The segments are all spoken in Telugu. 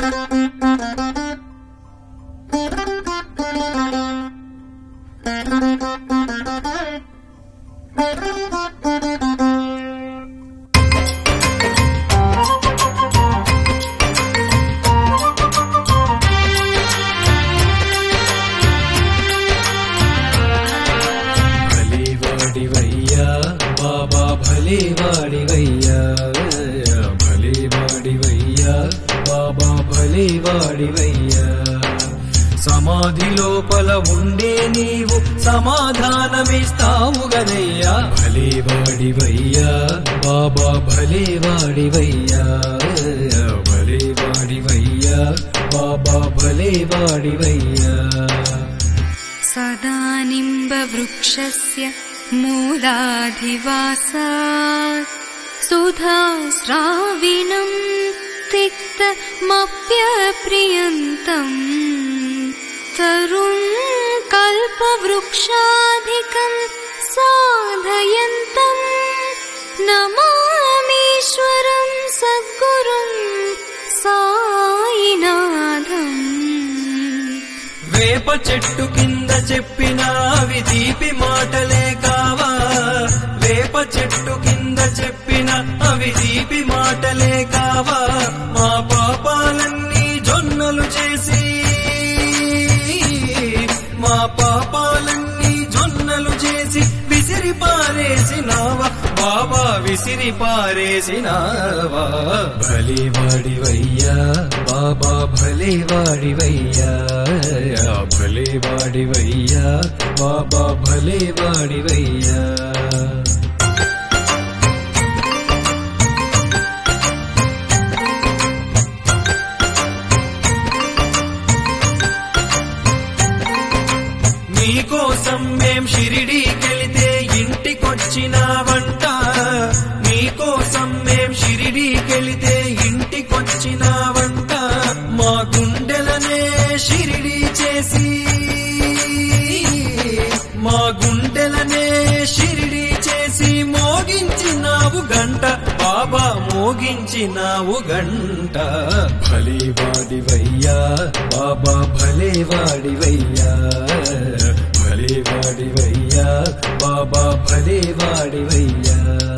భలే వాడివయ్యా బాబా భలే వాడివయ్యా భలే వాడివయ్యా బాబా భలే వాడివయ్యా సమాధి లోపల ఉండే నీవు సమాధానమిస్తావు గదయ్యా భలే వాడివయ్యా బాబా భలే వాడివయ్యా భలే వాడివయ్యా బాబా భలే వాడివయ్యా सदा निम्बवृक्षस्य मूलाधिवासात् सुधास्राविणम् तिक्तमप्यप्रियन्तम् तरुम् कल्पवृक्षाधिकम् साधयन्तम् नमामीश्वरम् सद्गुरुम् सायिनाथम् వేప చెట్టు కింద చెప్పిన అవి తీపి మాటలే కావా వేప చెట్టు కింద చెప్పిన అవి తీపి మాటలే కావా మా పాపాలన్నీ జొన్నలు చేసి మా పాపాలన్నీ జొన్నలు చేసి విసిరి పారేసినావా బాబా విసిరి పారేసినావా భలే వాడివయ్యా బాబా భలే వాడివయ్యా భలే వాడివయ్యా బాబా భలే వాడివయ్యా నీకోసం మేం షిరిడీకెళితే ఇంటికొచ్చినావంట నీకోసం మేం షిరిడీకెళితే ఇంటికొచ్చినావంట మా గుండెలనే షిరిడి చేసి మా గుండెలనే షిరిడి చేసి మోగించినావు గంట బాబా మోగించినావు గంట భలే వాడివయ్యా బాబా భలే వాడివయ్యా భలే వాడివయ్యా బాబా భలే వాడివయ్యా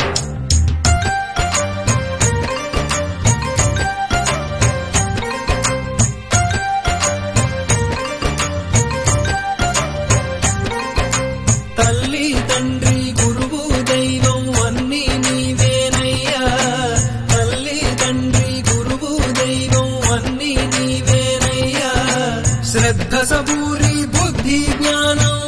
తల్లి తండ్రి గురువు దైవం అన్నీ నీవేనయ్యా తల్లి తండ్రి గురువు దైవం అన్నీ నీవేనయ్యా శ్రద్ధ సబూరి బుద్ధి జ్ఞానం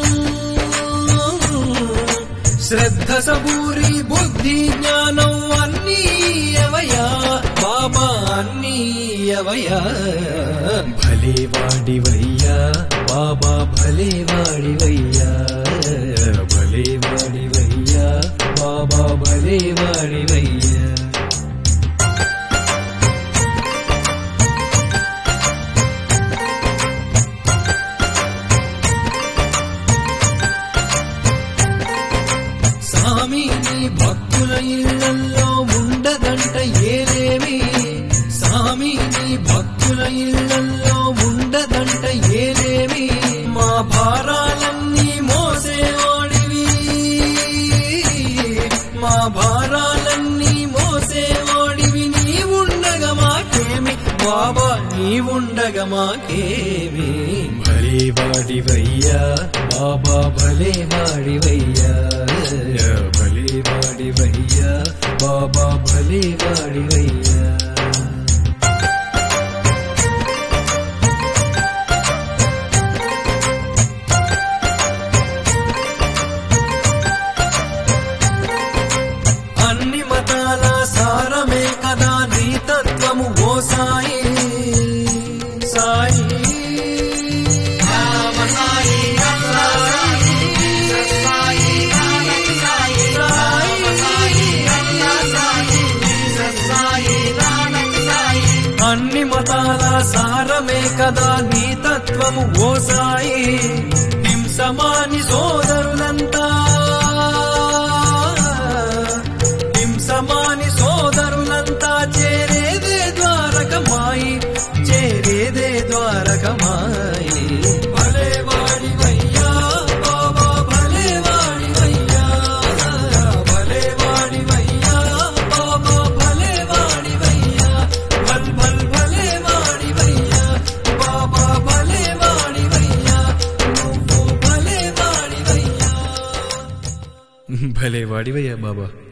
శ్రద్ధ సబూరి బుద్ధి జ్ఞానం అన్నీ అవయా బాబా అన్నీ అవయా భలే వాడివయ్యా బాబా భలే వాడివయ్యా భలే వాడివయ్యా బాబా భలే వాడివయ్యా స్వామి నీ భక్తుల ఇళ్లలో ఉండదంట ఏలేమి స్వామి నీ భక్తుల ఇళ్లలో ఉండదంట ఏలేమి మా భారాలన్నీ మోసేవాడివి మా భారాలన్నీ మోసేవాడివి నీ ఉండగా మాకేమి బాబా నీ ఉండగా మాకేమి భలే వాడివయ్యా బాబా భలే వాడివయ్యా భలే వాడివయ్యా బాబా భలే వాడివయ్యా అన్ని మతాల సారమే కదా నీ తత్వము ఓ సాయి సాయి రామ సాయి సాయి సాయి సాయి రామ సాయి సాయి సాయి సాయి అన్ని మతాల సారమే కదా నీ తత్వము ఓ సాయి హింసమాని సోదరులంతా హింసమాని సోదరులంతా చేరేదే ద్వారకమాయి చేరే ద్వారకమాయి భలే వాడివయ్యా బాబా భలే వాడివయ్యా భలే వాడివయ్యా బాబా భలే వాడివయ్యా భల్ భల్ భలే వాడివయ్యా బాబా భలే వాడివయ్యా నువ్వు భలే వాడివయ్యా భలే వాడివయ్యా బాబా